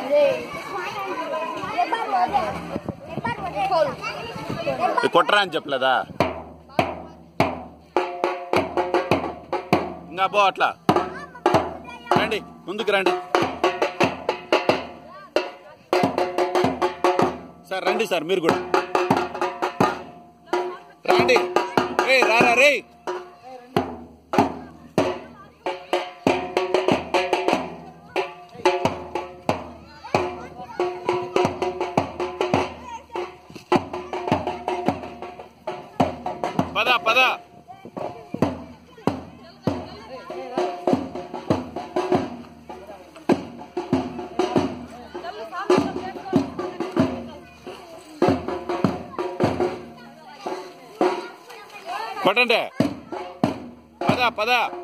ఇది కొట్టరా అని చెప్పలేదా ఇంకా పో అట్లా రండి ముందుకు రండి సార్ రండి సార్ మీరు కూడా రండి రే రారా రే పద పద కొట్టండి పద పద